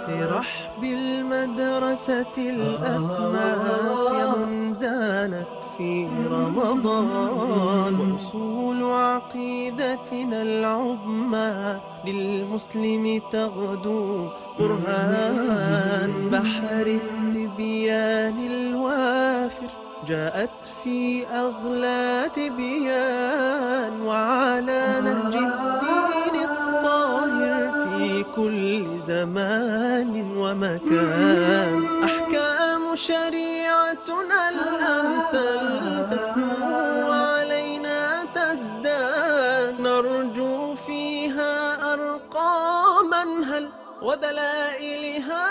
في رحب المدرسة الأسماء يا من زانت في رمضان وأصول عقيدتنا العظمى للمسلم تغدو برهان بحر التبيان الوافر جاءت في أغلى تبيان وعلى نهج الدين الطاهر في كل زمان ومكان أحكام شريعتنا الأمثل تسمو علينا تزداد نرجو فيها أرقاما هل ودلائلها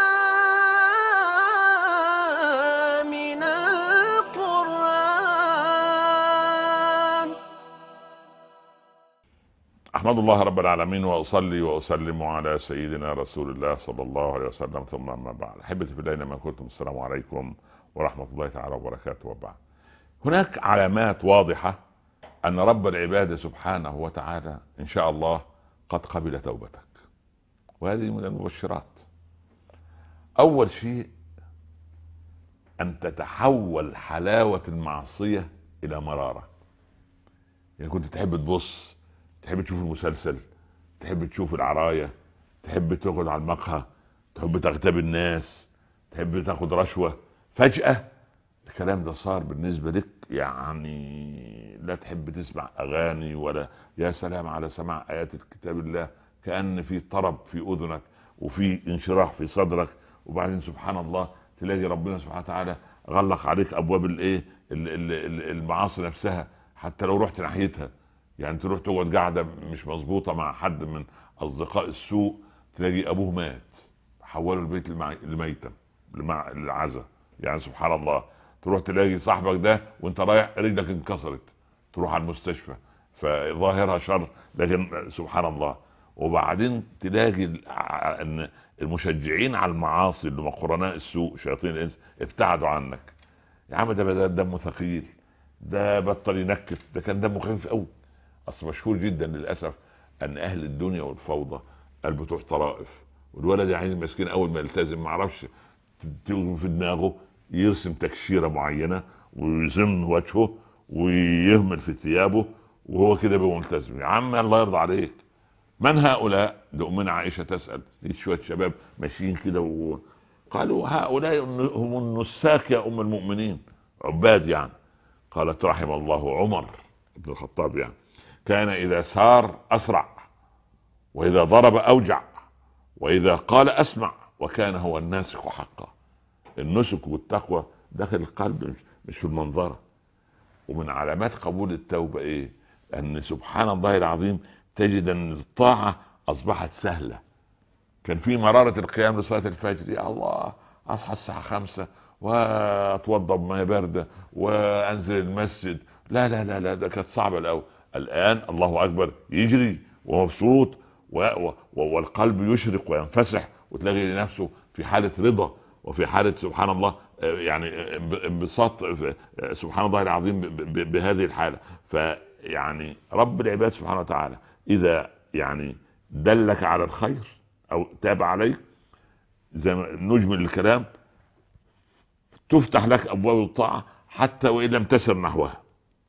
من القرآن أحمد الله رب العالمين وأصلي وأسلم على سيدنا رسول الله صلى الله عليه وسلم ثم أما بعد أحبتي في الله ما كنتم السلام عليكم ورحمة الله تعالى وبركاته وبعد هناك علامات واضحة أن رب العباد سبحانه وتعالى إن شاء الله قد قبل توبتك وهذه من المبشرات أول شيء أن تتحول حلاوة المعصية إلى مرارة يعني كنت تحب تبص تحب تشوف المسلسل تحب تشوف العراية تحب تقعد على المقهى تحب تغتاب الناس تحب تاخد رشوة فجأة الكلام ده صار بالنسبة لك يعني لا تحب تسمع أغاني ولا يا سلام على سماع آيات كتاب الله كأن في طرب في أذنك وفي انشراح في صدرك وبعدين سبحان الله تلاقي ربنا سبحانه وتعالى غلق عليك أبواب الايه المعاصي نفسها حتى لو رحت ناحيتها يعني تروح تقعد قاعدة مش مظبوطة مع حد من أصدقاء السوء تلاقي أبوه مات حولوا البيت لميتم للعزة يعني سبحان الله تروح تلاقي صاحبك ده وانت رايح رجلك انكسرت تروح على المستشفى فظاهرها شر لكن سبحان الله وبعدين تلاقي ان المشجعين على المعاصي اللي هم قرناء السوء شياطين الانس ابتعدوا عنك يا عم ده دمه ثقيل ده بطل ينكت ده كان دمه خفيف قوي اصل مشهور جدا للاسف ان اهل الدنيا والفوضى قال بتوع طرائف والولد يا عيني المسكين اول ما يلتزم ما عرفش في دماغه يرسم تكشيره معينه ويزن وجهه ويهمل في ثيابه وهو كده بقى ملتزم يا عم الله يرضى عليك من هؤلاء لأمنا عائشة تسأل شوية شباب ماشيين كده و... قالوا هؤلاء هم النساك يا أم المؤمنين عباد يعني قالت رحم الله عمر بن الخطاب يعني كان إذا سار أسرع وإذا ضرب أوجع وإذا قال أسمع وكان هو الناسك حقا النسك والتقوى داخل القلب مش في المنظرة ومن علامات قبول التوبة ايه ان سبحان الله العظيم تجد ان الطاعة اصبحت سهلة كان في مرارة القيام لصلاة الفجر يا الله اصحى الساعة خمسة واتوضا بمية باردة وانزل المسجد لا لا لا لا ده كانت صعبة الاول الان الله اكبر يجري ومبسوط و و والقلب يشرق وينفسح وتلاقي نفسه في حالة رضا وفي حالة سبحان الله يعني انبساط سبحان الله العظيم بهذه الحالة فيعني رب العباد سبحانه وتعالى اذا يعني دلك على الخير او تاب عليك زي ما نجمل الكلام تفتح لك ابواب الطاعة حتى وان لم تسر نحوها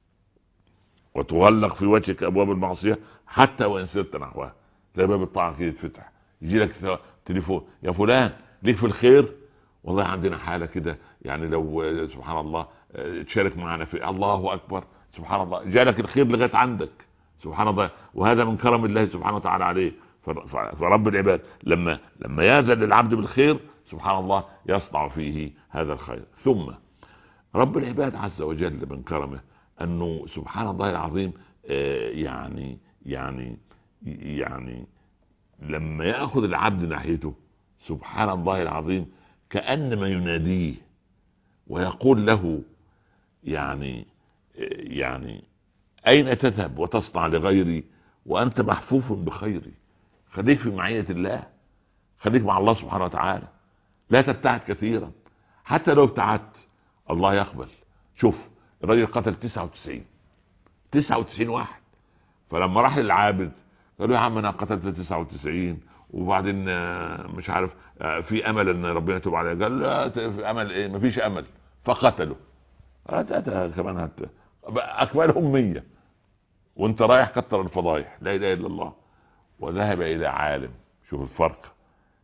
وتغلق في وجهك ابواب المعصية حتى وان سرت نحوها تلاقي باب الطاعة كده يتفتح يجي لك تليفون يا فلان ليك في الخير والله عندنا حاله كده يعني لو سبحان الله تشارك معنا في الله اكبر سبحان الله جالك الخير لغايه عندك سبحان الله وهذا من كرم الله سبحانه وتعالى عليه فرب العباد لما لما ياذن للعبد بالخير سبحان الله يصنع فيه هذا الخير ثم رب العباد عز وجل من كرمه انه سبحان الله العظيم يعني يعني يعني لما ياخذ العبد ناحيته سبحان الله العظيم كأنما يناديه ويقول له يعني يعني أين تذهب وتصنع لغيري وأنت محفوف بخيري خليك في معية الله خليك مع الله سبحانه وتعالى لا تبتعد كثيرا حتى لو ابتعدت الله يقبل شوف الراجل قتل 99 99 واحد فلما راح للعابد قال له يا عم انا قتلت 99 وبعدين آه، مش عارف آه، في امل ان ربنا يتوب عليه قال لا في امل ايه مفيش امل فقتله قالت أتى كمان هت اكملهم مية وانت رايح كتر الفضايح لا اله الا الله وذهب الى عالم شوف الفرق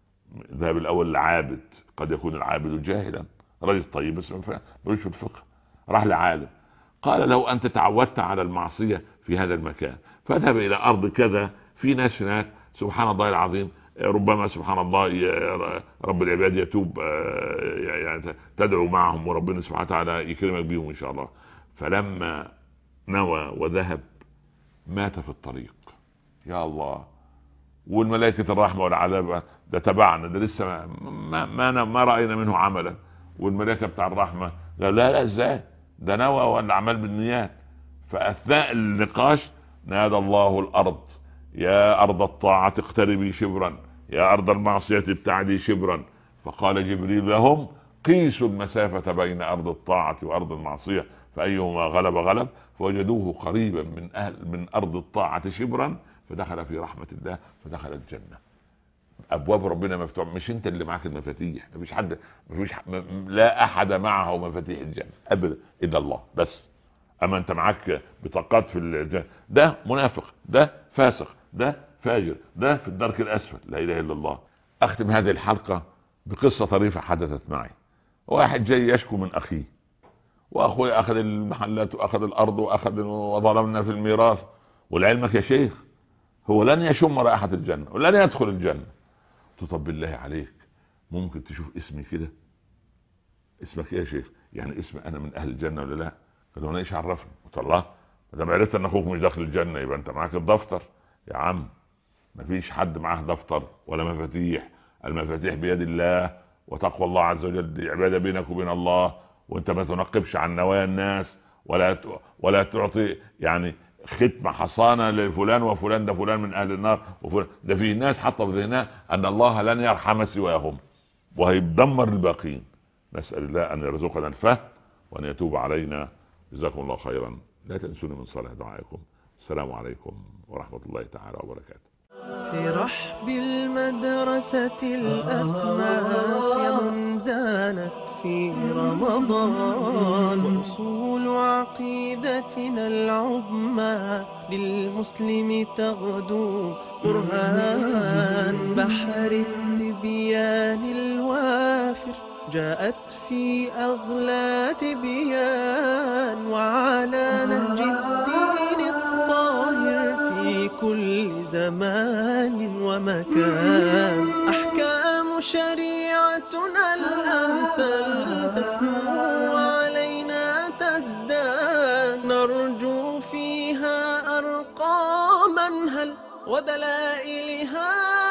ذهب الاول لعابد قد يكون العابد جاهلا رجل طيب بس ملوش في الفقه راح لعالم قال لو انت تعودت على المعصيه في هذا المكان فاذهب الى ارض كذا في ناس هناك سبحان الله العظيم ربما سبحان الله ي- رب العباد يتوب آه، يعني تدعو معهم وربنا سبحانه وتعالى يكرمك بيهم ان شاء الله فلما نوى وذهب مات في الطريق يا الله والملائكة الرحمة والعذاب ده تبعنا ده لسه ما ما, ما, ما رأينا منه عملا والملائكة بتاع الرحمة قالوا لا لا ازاي ده نوى والاعمال بالنيات فاثناء النقاش نادى الله الارض يا ارض الطاعة اقتربي شبرا يا ارض المعصية ابتعدي شبرا فقال جبريل لهم قيسوا المسافة بين ارض الطاعة وارض المعصية فايهما غلب غلب فوجدوه قريبا من اهل من ارض الطاعة شبرا فدخل في رحمة الله فدخل الجنة ابواب ربنا مفتوح مش انت اللي معاك المفاتيح مفيش حد مفيش ح... م... لا احد معه مفاتيح الجنة ابدا الا الله بس اما انت معاك بطاقات في الجنة ده منافق ده فاسق ده فاجر ده في الدرك الاسفل لا اله الا الله اختم هذه الحلقة بقصة طريفة حدثت معي واحد جاي يشكو من اخيه واخوي اخذ المحلات واخذ الارض واخذ وظلمنا في الميراث ولعلمك يا شيخ هو لن يشم رائحة الجنة ولن يدخل الجنة قلت له طب بالله عليك ممكن تشوف اسمي كده اسمك ايه يا شيخ يعني اسمي انا من اهل الجنة ولا لا قال له انا ايش عرفني قلت الله ما دام عرفت ان اخوك مش داخل الجنة يبقى انت معاك الدفتر يا عم مفيش حد معاه دفتر ولا مفاتيح المفاتيح بيد الله وتقوى الله عز وجل دي عبادة بينك وبين الله وانت ما تنقبش عن نوايا الناس ولا ت- ولا تعطي يعني ختم حصانه لفلان وفلان ده فلان من اهل النار وفلان ده في ناس حاطه في ذهنها ان الله لن يرحم سواهم وهيدمر الباقين نسال الله ان يرزقنا الفهم وان يتوب علينا جزاكم الله خيرا لا تنسوني من صالح دعائكم السلام عليكم ورحمه الله تعالى وبركاته في رحب المدرسة الأسماء يا من زانت في رمضان وأصول عقيدتنا العظمى للمسلم تغدو برهان بحر التبيان الوافر جاءت في أغلى تبيان وعلى نهج الدين الطاهر في كل زمان ومكان أحكام شريعتنا الأمثل تسمو علينا تزداد نرجو فيها أرقاما هل ودلائلها